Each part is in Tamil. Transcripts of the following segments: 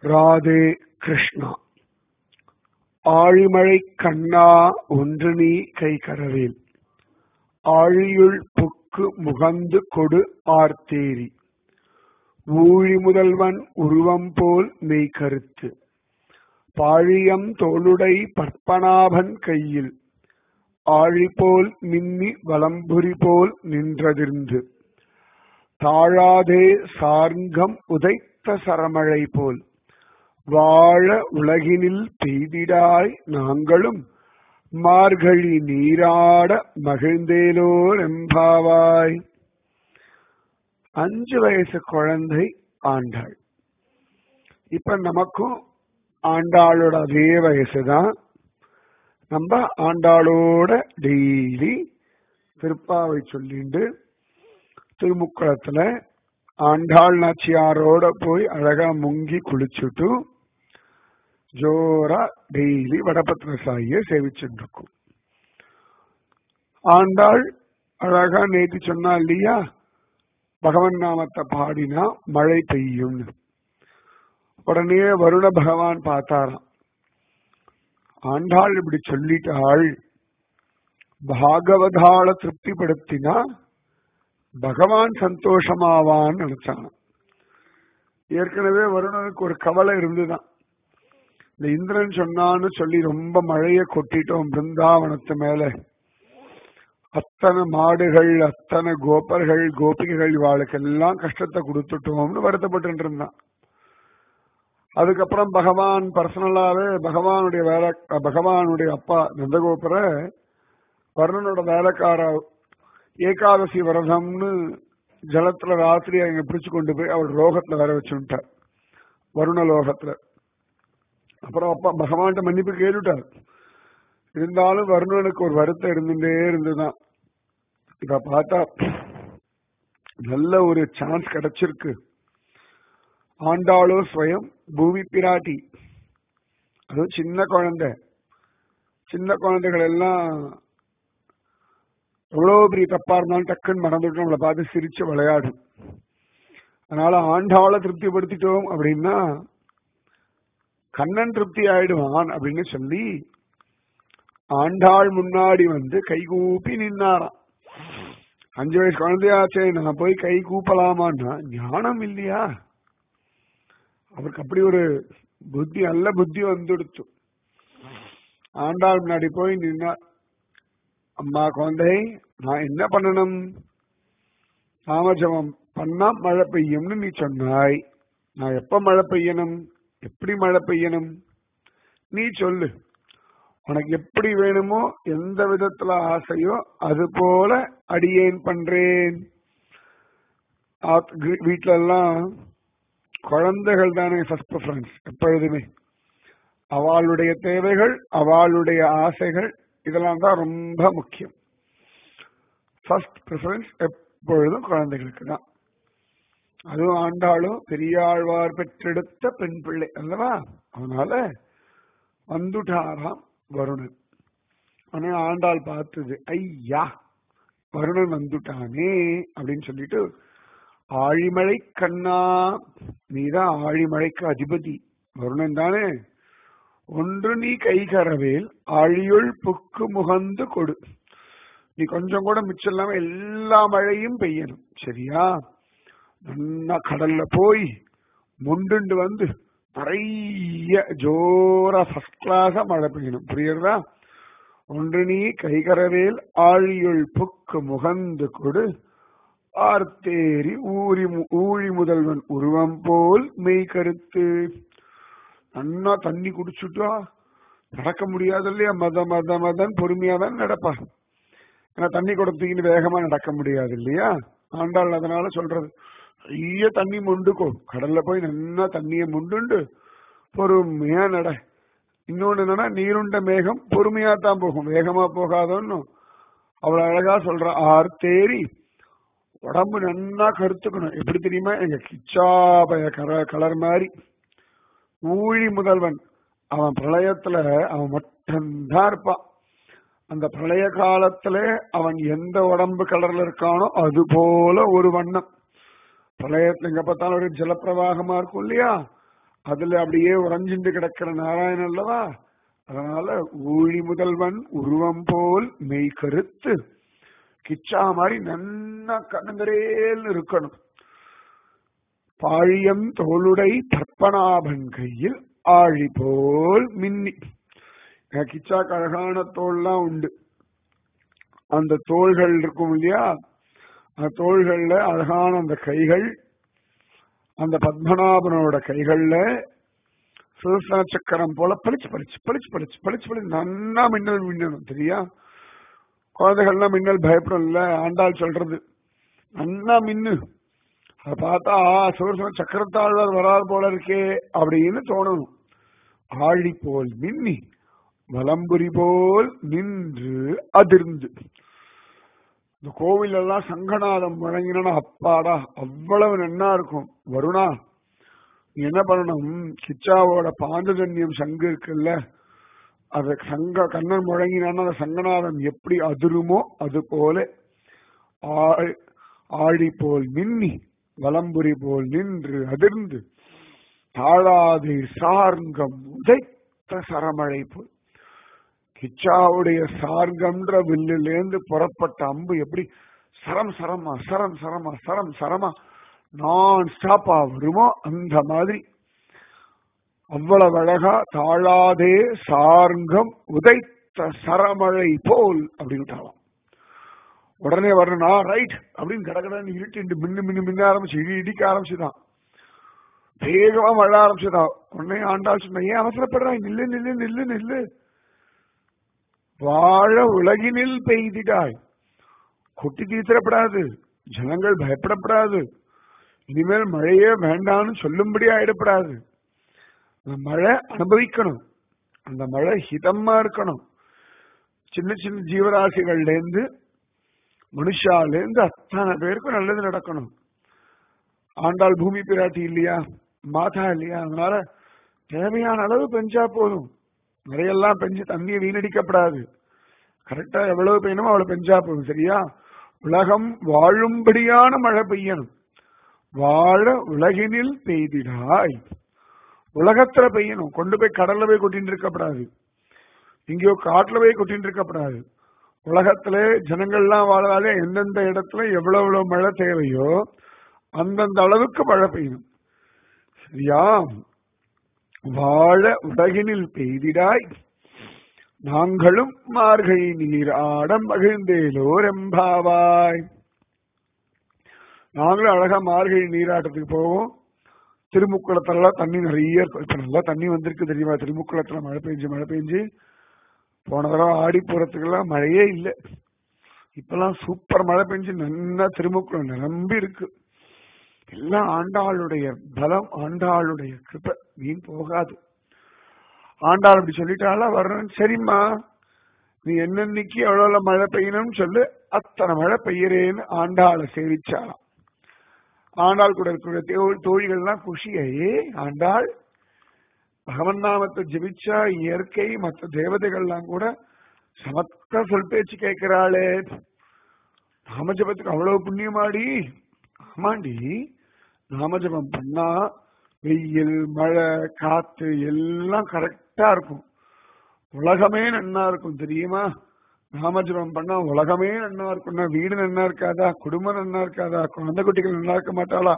ராதே கிருஷ்ணா ஆழிமழை கண்ணா ஒன்று நீ கை கரவேல் ஆழியுள் புக்கு முகந்து கொடு ஆர்த்தேரி ஊழி முதல்வன் உருவம் போல் மெய் கருத்து பாழியம் தோளுடை பற்பனாபன் கையில் ஆழி போல் மின்னி வலம்புரி போல் நின்றதிர்ந்து தாழாதே சார்ங்கம் உதைத்த சரமழை போல் வாழ உலகினில் பெய்திடாய் நாங்களும் மார்கழி நீராட மகிழ்ந்தேலோர் எம்பாவாய் அஞ்சு வயசு குழந்தை ஆண்டாள் இப்ப நமக்கும் ஆண்டாளோட அதே வயசுதான் நம்ம ஆண்டாளோட டெய்லி திருப்பாவை சொல்லிண்டு திருமுக்குளத்துல ஆண்டாள் நாச்சியாரோட போய் அழகா முங்கி குளிச்சுட்டு ஜோரா டெய்லி வடபத்திர சாயிய சேவிச்சுட்டு இருக்கும் ஆண்டாள் அழகா நேற்று சொன்னா இல்லையா பகவன் நாமத்தை பாடினா மழை பெய்யும்னு உடனே வருண பகவான் பார்த்தாராம் ஆண்டாள் இப்படி சொல்லிட்டாள் பாகவதாள திருப்திப்படுத்தினா பகவான் சந்தோஷமாவான்னு நினைச்சான் ஏற்கனவே வருணனுக்கு ஒரு கவலை இருந்துதான் இந்த இந்திரன் சொன்னான்னு சொல்லி ரொம்ப மழைய கொட்டிட்டோம் பிருந்தாவனத்து மேல அத்தனை மாடுகள் அத்தனை கோபர்கள் கோபிகைகள் இவாளுக்கு எல்லாம் கஷ்டத்தை கொடுத்துட்டோம்னு வருத்தப்பட்டு இருந்தான் அதுக்கப்புறம் பகவான் பர்சனலாவே பகவானுடைய வேலை பகவானுடைய அப்பா நந்தகோபுர வருணனோட வேலைக்கார ஏகாதசி விரதம்னு ஜலத்துல ராத்திரி அங்க பிடிச்சு கொண்டு போய் அவர் லோகத்துல வர வச்சுட்டார் வருண லோகத்துல அப்புறம் அப்பா பகவான்கிட்ட மன்னிப்பு கேட்டுட்டார் இருந்தாலும் வருணனுக்கு ஒரு வருத்தம் இருந்துட்டே இருந்துதான் இப்ப பார்த்தா நல்ல ஒரு சான்ஸ் கிடைச்சிருக்கு ஆண்டாளோ ஸ்வயம் பூமி பிராட்டி அதுவும் சின்ன குழந்தை சின்ன குழந்தைகள் எல்லாம் எவ்வளவு பெரிய தப்பா இருந்தாலும் டக்குன்னு மறந்துட்டு நம்மளை பார்த்து சிரிச்சு விளையாடும் அதனால ஆண்டாளை திருப்திப்படுத்திட்டோம் அப்படின்னா கண்ணன் திருப்தி ஆயிடுவான் அப்படின்னு சொல்லி ஆண்டாள் முன்னாடி வந்து கைகூப்பி நின்னாராம் அஞ்சு வயசு குழந்தையாச்சே நான் போய் கை கூப்பலாமான்னா ஞானம் இல்லையா அவருக்கு அப்படி ஒரு புத்தி நல்ல புத்தி வந்துடுச்சு ஆண்டாள் முன்னாடி போய் நின்னா அம்மா குழந்தை நான் என்ன பண்ணணும் நாமஜபம் பண்ணா மழை பெய்யும்னு நீ சொன்னாய் நான் எப்ப மழை பெய்யணும் எப்படி மழை பெய்யணும் நீ சொல்லு உனக்கு எப்படி வேணுமோ எந்த விதத்துல ஆசையோ அது போல அடியேன் பண்றேன் வீட்டுல எல்லாம் குழந்தைகள் தானே ஃபர்ஸ்ட் ப்ரிஃபரன்ஸ் எப்பொழுதுமே அவளுடைய தேவைகள் அவளுடைய ஆசைகள் இதெல்லாம் தான் ரொம்ப முக்கியம் ஃபர்ஸ்ட் ப்ரிஃபரன்ஸ் எப்பொழுதும் குழந்தைகளுக்கு தான் அதுவும் ஆண்டாளும் பெரியாழ்வார் பெற்றெடுத்த பெண் பிள்ளை அல்லவா அதனால வந்துட்டாராம் வருணன் ஆனா ஆண்டாள் பார்த்தது ஐயா வருணன் வந்துட்டானே அப்படின்னு சொல்லிட்டு ஆழிமழை கண்ணா நீதான் ஆழிமழைக்கு அதிபதி வருணன் தானே ஒன்று நீ கைகரவேல் ஆழியுள் புக்கு முகந்து கொடு நீ கொஞ்சம் கூட மிச்சம் இல்லாம எல்லா மழையும் பெய்யணும் சரியா நல்லா கடல்ல போய் முண்டுண்டு வந்து நிறைய ஜோரா ஃபர்ஸ்ட் கிளாஸா மழை பெய்யணும் புரியுறதா ஒன்று நீ கைகரவேல் ஆழியுள் புக்கு முகந்து கொடு ஆர்த்தேரி ஊரி ஊழி முதல்வன் உருவம் போல் மெய் கருத்து நன்னா தண்ணி குடிச்சுட்டா நடக்க முடியாது இல்லையா மத மத மதன் பொறுமையா தான் நடப்பா ஏன்னா தண்ணி கொடுத்தீங்கன்னு வேகமா நடக்க முடியாது இல்லையா ஆண்டாள் அதனால சொல்றது ஐய தண்ணி முண்டுக்கோ கடல்ல போய் நல்லா தண்ணிய முண்டுண்டு பொறுமையா நட இன்னொன்னு என்னன்னா நீருண்ட மேகம் பொறுமையா தான் போகும் வேகமா போகாதோன்னு அவ்வளவு அழகா சொல்ற ஆர்த்தேரி உடம்பு நன்னா கருத்துக்கணும் எப்படி தெரியுமா எங்க கிச்சாபய கலர் மாதிரி ஊழி முதல்வன் அவன் பிரளயத்துல அவன் மட்டும்தான் இருப்பான் அந்த பிரளய காலத்துல அவன் எந்த உடம்பு கலர்ல இருக்கானோ அது போல ஒரு வண்ணம் பிரளயத்துல எங்க பார்த்தாலும் ஒரு ஜலப்பிரவாகமா இருக்கும் இல்லையா அதுல அப்படியே உறைஞ்சிண்டு கிடக்கிற நாராயணன் அல்லவா அதனால ஊழி முதல்வன் உருவம் போல் மெய் கருத்து கிச்சா மாதிரி நன்னா கண்ணங்கரேல் இருக்கணும் பாழியம் தோளுடை பற்பனாபன் கையில் ஆழி போல் மின்னி கிச்சாக்கு அழகான தோல்லாம் உண்டு அந்த தோள்கள் இருக்கும் இல்லையா அந்த தோள்கள்ல அழகான அந்த கைகள் அந்த பத்மநாபனோட கைகள்ல சுதர்சன சக்கரம் போல பளிச்சு பளிச்சு பளிச்சு பளிச்சு பளிச்சு பளிச்சு நன்னா மின்னல் மின்னணும் தெரியா குழந்தைகள்லாம் மின்னல் பயப்படல ஆண்டாள் சொல்றது நன்னா மின்னு அதை பார்த்தா சுதர்சன சக்கரத்தாழ்வார் வராது போல இருக்கே அப்படின்னு தோணணும் ஆழி போல் மின்னி வலம்புரி போல் நின்று அதிர்ந்து இந்த கோவில் எல்லாம் சங்கநாதம் முழங்கினா அப்பாடா அவ்வளவு நன்னா இருக்கும் வருணா நீ என்ன பண்ணணும் கிச்சாவோட பாண்டஜன்யம் சங்கு இருக்குல்ல அது சங்க கண்ணன் முழங்கினான்னா அந்த சங்கநாதம் எப்படி அதிருமோ அது போல ஆழ்- ஆழி போல் மின்னி வலம்புரி போல் நின்று அதிர்ந்து தாழாதை சார்ங்கம் உதைத்த சரமழை போல் கிச்சாவுடைய சார்கம்ன்ற வில்லிலேந்து புறப்பட்ட அம்பு எப்படி சரம் சரமா சரம் சரமா சரம் சரமா நான் ஸ்டாப்பா வருமோ அந்த மாதிரி அவ்வளவு அழகா தாழாதே சார்கம் உதைத்த சரமழை போல் அப்படின்ட்டாலாம் உடனே வரணும்னா ரைட் அப்படின்னு கடகடன்னு இருட்டு மின்னு மின்னு மின்ன ஆரம்பிச்சு இடி இடிக்க ஆரம்பிச்சுதான் வேகமா மழ ஆரம்பிச்சுதா உடனே ஆண்டாள் சொன்ன ஏன் அவசரப்படுறாய் நில்லு நில்லு நில்லு நில்லு வாழ உலகினில் பெய்திடாய் கொட்டி தீர்த்திடப்படாது ஜனங்கள் பயப்படப்படாது இனிமேல் மழையே வேண்டாம்னு சொல்லும்படி ஆயிடப்படாது அந்த மழை அனுபவிக்கணும் அந்த மழை ஹிதமா இருக்கணும் சின்ன சின்ன ஜீவராசிகள்ல இருந்து மனுஷால இருந்து அத்தனை பேருக்கும் நல்லது நடக்கணும் ஆண்டாள் பூமி பிராட்டி இல்லையா மாதா இல்லையா அதனால தேவையான அளவு பெஞ்சா போதும் நிறையெல்லாம் பெஞ்சு தண்ணியை வீணடிக்கப்படாது கரெக்டா எவ்வளவு பெய்யணுமோ அவ்வளவு பெஞ்சா போதும் சரியா உலகம் வாழும்படியான மழை பெய்யணும் வாழ உலகினில் பெய்திடாய் உலகத்துல பெய்யணும் கொண்டு போய் கடல்ல போய் கொட்டின்னு இருக்கப்படாது எங்கேயோ காட்டுல போய் கொட்டின்னு இருக்கப்படாது உலகத்துல ஜனங்கள்லாம் வாழறாலே எந்தெந்த இடத்துல எவ்வளவு எவ்வளவு மழை தேவையோ அந்தந்த அளவுக்கு மழை பெய்யணும் சரியா வாழ உலகினில் பெய்திடாய் நாங்களும் மார்கழி நீர் ஆடம் மகிழ்ந்தேலோர் எம்பாவாய் நாங்களும் அழகா மார்கழி நீராட்டத்துக்கு போவோம் திருமுக்குளத்துல தண்ணி நிறைய இருக்கும் இப்ப நல்லா தண்ணி வந்திருக்கு தெரியுமா திருமுக்குளத்துல மழை பெஞ்சு மழை பெஞ்சு போன தடவை ஆடி போறதுக்கெல்லாம் மழையே இல்லை இப்பெல்லாம் சூப்பர் மழை பெஞ்சு நல்லா திருமுக்குளம் நிரம்பி இருக்கு எல்லாம் ஆண்டாளுடைய பலம் ஆண்டாளுடைய கிருப வீண் போகாது ஆண்டாள் அப்படி சொல்லிட்டாளா வரணும் சரிம்மா நீ என்னன்னைக்கு எவ்வளவு மழை பெய்யணும்னு சொல்லு அத்தனை மழை பெய்யறேன்னு ஆண்டாளை சேவிச்சாளாம் ஆண்டாள் கூட இருக்கிற தோ- தோழிகள்லாம் குஷியே ஆண்டாள் பகவன் நாமத்தை ஜெபிச்சா இயற்கை மற்ற தேவதைகள்லாம் கூட சமத்த சொல் பேச்சு கேட்கிறாளே நாமஜபத்துக்கு அவ்வளவு புண்ணியமாடி ஆமாண்டி நாமஜபம் பண்ணா வெயில் மழை காத்து எல்லாம் கரெக்டா இருக்கும் உலகமே நன்னா இருக்கும் தெரியுமா நாமஜபம் பண்ணா உலகமே நன்னா இருக்கும்னா வீடு நன்னா இருக்காதா குடும்பம் நன்னா இருக்காதா குழந்தை குட்டிகள் நல்லா இருக்க மாட்டாளா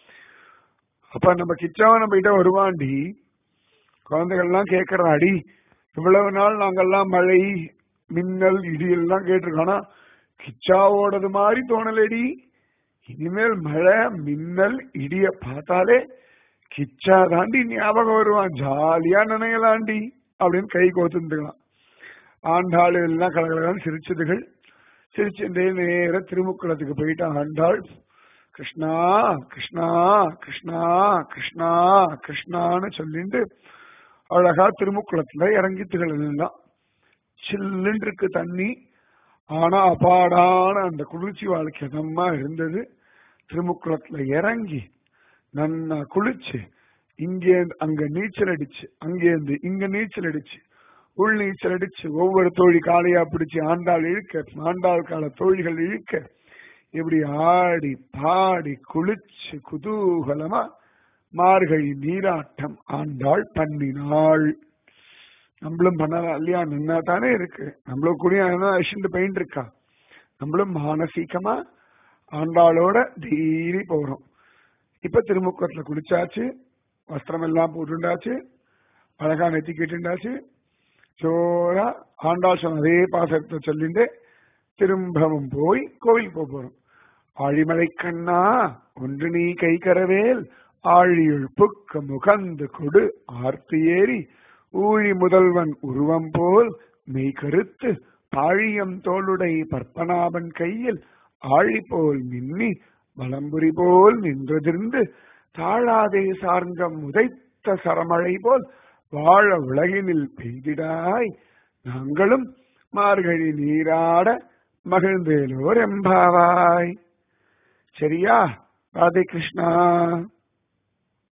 அப்ப நம்ம கிச்சாவை நம்ம கிட்ட வருவாண்டி குழந்தைகள்லாம் கேட்கறோம் அடி இவ்வளவு நாள் நாங்கெல்லாம் மழை மின்னல் இடி எல்லாம் கேட்டிருக்கோம் ஆனா கிச்சாவோடது மாதிரி தோணலடி இனிமேல் மழை மின்னல் இடிய பார்த்தாலே கிச்சா தாண்டி ஞாபகம் வருவான் ஜாலியா நினைக்கலாண்டி அப்படின்னு கை கோத்துந்துக்கலாம் ஆண்டாள் எல்லாம் கலகலகான்னு சிரிச்சதுகள் சிரிச்சுட்டே நேர திருமுக்குளத்துக்கு போயிட்டு ஆண்டாள் கிருஷ்ணா கிருஷ்ணா கிருஷ்ணா கிருஷ்ணா கிருஷ்ணான்னு சொல்லிட்டு அழகா திருமுக்குளத்துல இறங்கித்துகள் எல்லாம் சில்லுன்னு இருக்கு தண்ணி ஆனா அபாடான அந்த குளிர்ச்சி வாழ்க்கை இதமா இருந்தது திருமுக்குளத்துல இறங்கி நன்னா குளிச்சு இங்கே அங்க நீச்சல் அடிச்சு அங்கேருந்து இங்க நீச்சல் அடிச்சு உள் நீச்சல் அடிச்சு ஒவ்வொரு தோழி காளையா பிடிச்சு ஆண்டாள் இழுக்க ஆண்டாள் கால தோழிகள் இழுக்க இப்படி ஆடி பாடி குளிச்சு குதூகலமா மார்கழி நீராட்டம் ஆண்டாள் பண்ணினாள் நம்மளும் பண்ணலாம் இல்லையா நின்னா தானே இருக்கு நம்மளும் கூட அழிச்சுட்டு போயிட்டு இருக்கா நம்மளும் மானசீகமா ஆண்டாளோட தீரி போறோம் இப்ப திருமுக்கத்துல குளிச்சாச்சு வஸ்திரம் எல்லாம் போட்டுண்டாச்சு அழகா நெத்தி கேட்டுண்டாச்சு ஜோரா ஆண்டாள் சொன்ன அதே பாசத்தை சொல்லிட்டு திரும்பவும் போய் கோவில் போக போறோம் ஆழிமலை கண்ணா ஒன்று நீ கை கரவேல் ஆழியுள் புக்க முகந்து கொடு ஆர்த்தி ஏறி ஊழி முதல்வன் உருவம் போல் மெய் கருத்து பாழியம் தோளுடை பற்பனாபன் கையில் ஆழி போல் மின்னி வலம்புரி போல் நின்றதிர்ந்து தாழாதே சார்ந்தம் உதைத்த சரமழை போல் வாழ உலகினில் பெய்திடாய் நாங்களும் மார்கழி நீராட மகிழ்ந்தேலோர் எம்பாவாய் சரியா ராதே கிருஷ்ணா